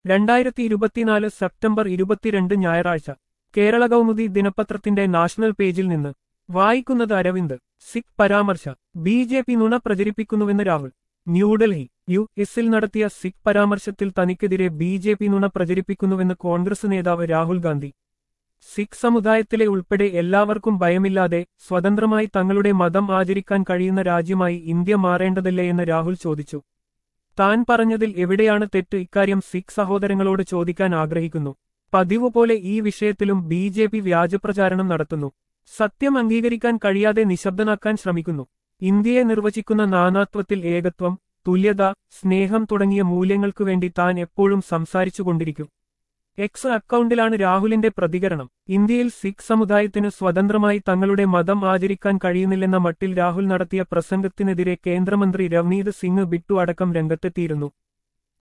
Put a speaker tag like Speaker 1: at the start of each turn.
Speaker 1: രണ്ടായിരത്തി ഇരുപത്തിനാല് സെപ്റ്റംബർ ഇരുപത്തിരണ്ട് ഞായറാഴ്ച കേരള കൗമുദി ദിനപത്രത്തിന്റെ നാഷണൽ പേജിൽ നിന്ന് വായിക്കുന്നത് അരവിന്ദ് സിഖ് പരാമർശ ബി ജെ പി നുണ പ്രചരിപ്പിക്കുന്നുവെന്ന് രാഹുൽ ന്യൂഡൽഹി യു എസിൽ നടത്തിയ സിഖ് പരാമർശത്തിൽ തനിക്കെതിരെ ബി ജെ പി നുണ പ്രചരിപ്പിക്കുന്നുവെന്ന് കോൺഗ്രസ് നേതാവ് രാഹുൽ ഗാന്ധി സിഖ് സമുദായത്തിലെ ഉൾപ്പെടെ എല്ലാവർക്കും ഭയമില്ലാതെ സ്വതന്ത്രമായി തങ്ങളുടെ മതം ആചരിക്കാൻ കഴിയുന്ന രാജ്യമായി ഇന്ത്യ മാറേണ്ടതല്ലേ എന്ന് രാഹുൽ ചോദിച്ചു താൻ പറഞ്ഞതിൽ എവിടെയാണ് തെറ്റ് ഇക്കാര്യം സിഖ് സഹോദരങ്ങളോട് ചോദിക്കാൻ ആഗ്രഹിക്കുന്നു പതിവ് പോലെ ഈ വിഷയത്തിലും ബി ജെ പി വ്യാജപ്രചാരണം നടത്തുന്നു സത്യം അംഗീകരിക്കാൻ കഴിയാതെ നിശബ്ദനാക്കാൻ ശ്രമിക്കുന്നു ഇന്ത്യയെ നിർവചിക്കുന്ന നാനാത്വത്തിൽ ഏകത്വം തുല്യത സ്നേഹം തുടങ്ങിയ മൂല്യങ്ങൾക്കു വേണ്ടി താൻ എപ്പോഴും സംസാരിച്ചുകൊണ്ടിരിക്കും എക്സ് അക്കൗണ്ടിലാണ് രാഹുലിന്റെ പ്രതികരണം ഇന്ത്യയിൽ സിഖ് സമുദായത്തിന് സ്വതന്ത്രമായി തങ്ങളുടെ മതം ആചരിക്കാൻ കഴിയുന്നില്ലെന്ന മട്ടിൽ രാഹുൽ നടത്തിയ പ്രസംഗത്തിനെതിരെ കേന്ദ്രമന്ത്രി രവ്നീത് സിംഗ് ബിട്ടു അടക്കം രംഗത്തെത്തിയിരുന്നു